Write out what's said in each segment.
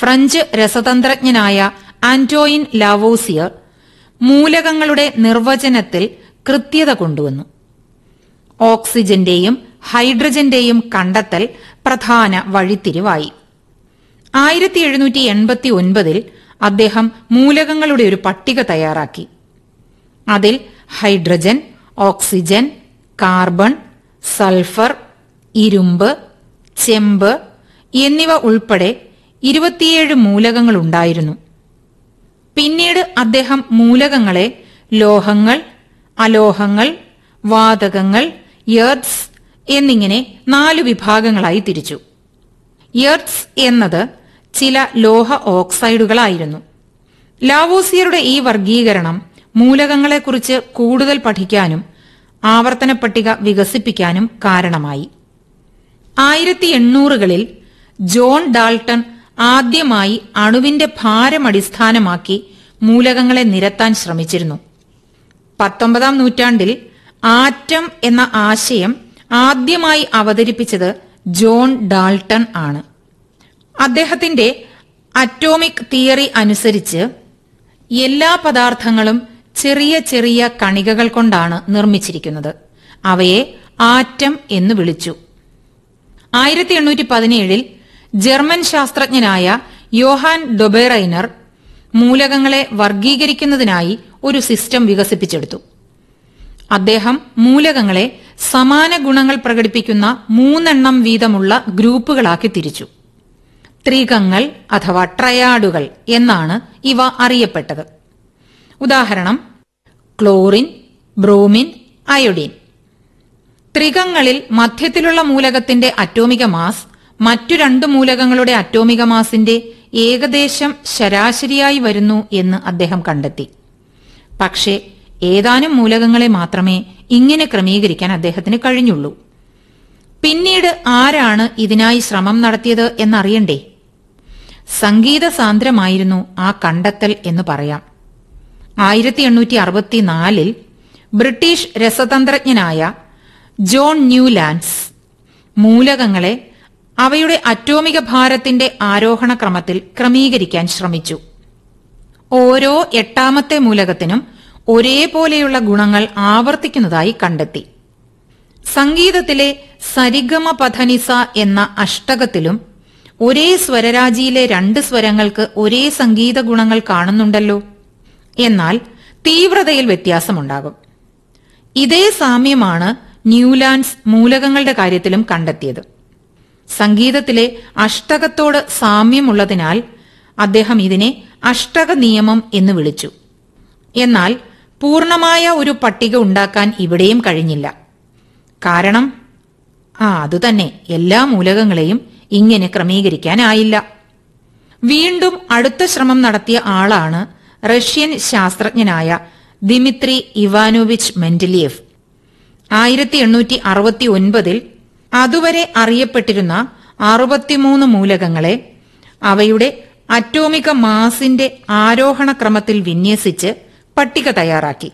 French രസതന്ത്രജ്ഞനായ Antoine Lavoisier മൂലകങ്ങളുടെ നിർവചനത്തിൽ കൃത്യത കൊണ്ടുവന്നു ഓക്സിജന്റെയും ഹൈഡ്രജന്റെയും കണ്ടെത്തൽ പ്രധാന വഴിത്തിരിവായി ആയിരത്തി എഴുന്നൂറ്റി എൺപത്തി ഒൻപതിൽ അദ്ദേഹം മൂലകങ്ങളുടെ ഒരു പട്ടിക തയ്യാറാക്കി അതിൽ ഹൈഡ്രജൻ ഓക്സിജൻ കാർബൺ സൾഫർ ഇരുമ്പ് ചെമ്പ് എന്നിവ ഉൾപ്പെടെ ഇരുപത്തിയേഴ് മൂലകങ്ങളുണ്ടായിരുന്നു പിന്നീട് അദ്ദേഹം മൂലകങ്ങളെ ലോഹങ്ങൾ അലോഹങ്ങൾ വാതകങ്ങൾ യർട്സ് എന്നിങ്ങനെ നാലു വിഭാഗങ്ങളായി തിരിച്ചു യർട്സ് എന്നത് ചില ലോഹ ഓക്സൈഡുകളായിരുന്നു ലാവോസിയറുടെ ഈ വർഗീകരണം മൂലകങ്ങളെക്കുറിച്ച് കൂടുതൽ പഠിക്കാനും ആവർത്തന പട്ടിക വികസിപ്പിക്കാനും കാരണമായി ആയിരത്തി എണ്ണൂറുകളിൽ ജോൺ ഡാൾട്ടൺ ആദ്യമായി അണുവിന്റെ ഭാരം അടിസ്ഥാനമാക്കി മൂലകങ്ങളെ നിരത്താൻ ശ്രമിച്ചിരുന്നു പത്തൊമ്പതാം നൂറ്റാണ്ടിൽ ആറ്റം എന്ന ആശയം ആദ്യമായി അവതരിപ്പിച്ചത് ജോൺ ഡാൾട്ടൺ ആണ് അദ്ദേഹത്തിന്റെ അറ്റോമിക് തിയറി അനുസരിച്ച് എല്ലാ പദാർത്ഥങ്ങളും ചെറിയ ചെറിയ കണികകൾ കൊണ്ടാണ് നിർമ്മിച്ചിരിക്കുന്നത് അവയെ ആറ്റം എന്ന് വിളിച്ചു ആയിരത്തി എണ്ണൂറ്റി പതിനേഴിൽ ജർമ്മൻ ശാസ്ത്രജ്ഞനായ യോഹാൻ ഡൊബേറൈനർ മൂലകങ്ങളെ വർഗീകരിക്കുന്നതിനായി ഒരു സിസ്റ്റം വികസിപ്പിച്ചെടുത്തു അദ്ദേഹം മൂലകങ്ങളെ സമാന ഗുണങ്ങൾ പ്രകടിപ്പിക്കുന്ന മൂന്നെണ്ണം വീതമുള്ള ഗ്രൂപ്പുകളാക്കി തിരിച്ചു ത്രികങ്ങൾ അഥവാ ട്രയാഡുകൾ എന്നാണ് ഇവ അറിയപ്പെട്ടത് ഉദാഹരണം ക്ലോറിൻ ബ്രോമിൻ അയോഡിൻ ത്രികങ്ങളിൽ മധ്യത്തിലുള്ള മൂലകത്തിന്റെ അറ്റോമിക മാസ് മറ്റു രണ്ട് മൂലകങ്ങളുടെ അറ്റോമിക മാസിന്റെ ഏകദേശം ശരാശരിയായി വരുന്നു എന്ന് അദ്ദേഹം കണ്ടെത്തി പക്ഷേ ഏതാനും മൂലകങ്ങളെ മാത്രമേ ഇങ്ങനെ ക്രമീകരിക്കാൻ അദ്ദേഹത്തിന് കഴിഞ്ഞുള്ളൂ പിന്നീട് ആരാണ് ഇതിനായി ശ്രമം നടത്തിയത് എന്നറിയണ്ടേ സംഗീത സാന്ദ്രമായിരുന്നു ആ കണ്ടെത്തൽ എന്ന് പറയാം ആയിരത്തി എണ്ണൂറ്റി അറുപത്തിനാലിൽ ബ്രിട്ടീഷ് രസതന്ത്രജ്ഞനായ ജോൺ ന്യൂലാൻഡ്സ് മൂലകങ്ങളെ അവയുടെ അറ്റോമിക ഭാരത്തിന്റെ ആരോഹണ ക്രമത്തിൽ ക്രമീകരിക്കാൻ ശ്രമിച്ചു ഓരോ എട്ടാമത്തെ മൂലകത്തിനും ഒരേപോലെയുള്ള ഗുണങ്ങൾ ആവർത്തിക്കുന്നതായി കണ്ടെത്തി സംഗീതത്തിലെ സരിഗമ പധനിസ എന്ന അഷ്ടകത്തിലും ഒരേ സ്വരരാജിയിലെ രണ്ട് സ്വരങ്ങൾക്ക് ഒരേ സംഗീത ഗുണങ്ങൾ കാണുന്നുണ്ടല്ലോ എന്നാൽ തീവ്രതയിൽ വ്യത്യാസമുണ്ടാകും ഇതേ സാമ്യമാണ് ന്യൂലാൻഡ്സ് മൂലകങ്ങളുടെ കാര്യത്തിലും കണ്ടെത്തിയത് സംഗീതത്തിലെ അഷ്ടകത്തോട് സാമ്യമുള്ളതിനാൽ അദ്ദേഹം ഇതിനെ അഷ്ടക നിയമം എന്ന് വിളിച്ചു എന്നാൽ പൂർണമായ ഒരു പട്ടിക ഉണ്ടാക്കാൻ ഇവിടെയും കഴിഞ്ഞില്ല കാരണം ആ അതുതന്നെ എല്ലാ മൂലകങ്ങളെയും ഇങ്ങനെ ക്രമീകരിക്കാനായില്ല വീണ്ടും അടുത്ത ശ്രമം നടത്തിയ ആളാണ് റഷ്യൻ ശാസ്ത്രജ്ഞനായ ദിമിത്രി ഇവാനോവിച്ച് മെന്റലിയേവ് ആയിരത്തി എണ്ണൂറ്റി അറുപത്തി ഒൻപതിൽ അതുവരെ അറിയപ്പെട്ടിരുന്ന അറുപത്തിമൂന്ന് മൂലകങ്ങളെ അവയുടെ അറ്റോമിക മാസിന്റെ ആരോഹണ ക്രമത്തിൽ വിന്യസിച്ച് പട്ടിക തയ്യാറാക്കി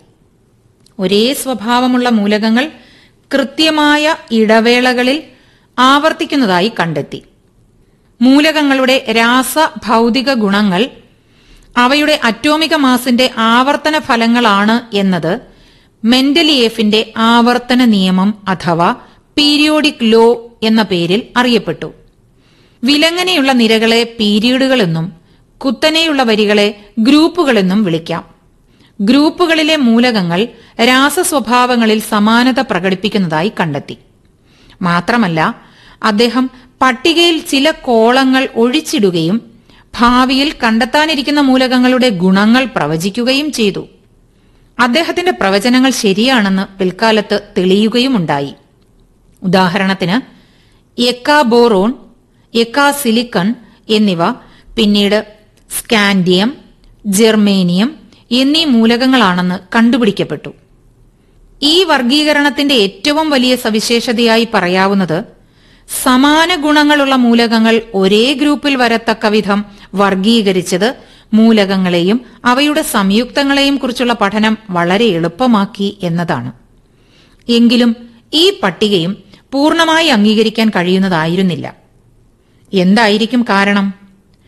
ഒരേ സ്വഭാവമുള്ള മൂലകങ്ങൾ കൃത്യമായ ഇടവേളകളിൽ ആവർത്തിക്കുന്നതായി കണ്ടെത്തി മൂലകങ്ങളുടെ രാസ ഭൗതിക ഗുണങ്ങൾ അവയുടെ അറ്റോമിക മാസിന്റെ ആവർത്തന ഫലങ്ങളാണ് എന്നത് മെന്റലിയേഫിന്റെ ആവർത്തന നിയമം അഥവാ പീരിയോഡിക് ലോ എന്ന പേരിൽ അറിയപ്പെട്ടു വിലങ്ങനെയുള്ള നിരകളെ പീരീഡുകളെന്നും കുത്തനെയുള്ള വരികളെ ഗ്രൂപ്പുകളെന്നും വിളിക്കാം ഗ്രൂപ്പുകളിലെ മൂലകങ്ങൾ രാസസ്വഭാവങ്ങളിൽ സമാനത പ്രകടിപ്പിക്കുന്നതായി കണ്ടെത്തി മാത്രമല്ല അദ്ദേഹം പട്ടികയിൽ ചില കോളങ്ങൾ ഒഴിച്ചിടുകയും ഭാവിയിൽ കണ്ടെത്താനിരിക്കുന്ന മൂലകങ്ങളുടെ ഗുണങ്ങൾ പ്രവചിക്കുകയും ചെയ്തു അദ്ദേഹത്തിന്റെ പ്രവചനങ്ങൾ ശരിയാണെന്ന് പിൽക്കാലത്ത് തെളിയുകയുമുണ്ടായി ഉദാഹരണത്തിന് എക്കാബോറോൺ എക്കാസിലിക്കൺ എന്നിവ പിന്നീട് സ്കാൻഡിയം ജെർമേനിയം എന്നീ മൂലകങ്ങളാണെന്ന് കണ്ടുപിടിക്കപ്പെട്ടു ഈ വർഗീകരണത്തിന്റെ ഏറ്റവും വലിയ സവിശേഷതയായി പറയാവുന്നത് സമാന ഗുണങ്ങളുള്ള മൂലകങ്ങൾ ഒരേ ഗ്രൂപ്പിൽ വരത്തക്ക വിധം വർഗീകരിച്ചത് മൂലകങ്ങളെയും അവയുടെ സംയുക്തങ്ങളെയും കുറിച്ചുള്ള പഠനം വളരെ എളുപ്പമാക്കി എന്നതാണ് എങ്കിലും ഈ പട്ടികയും പൂർണ്ണമായി അംഗീകരിക്കാൻ കഴിയുന്നതായിരുന്നില്ല എന്തായിരിക്കും കാരണം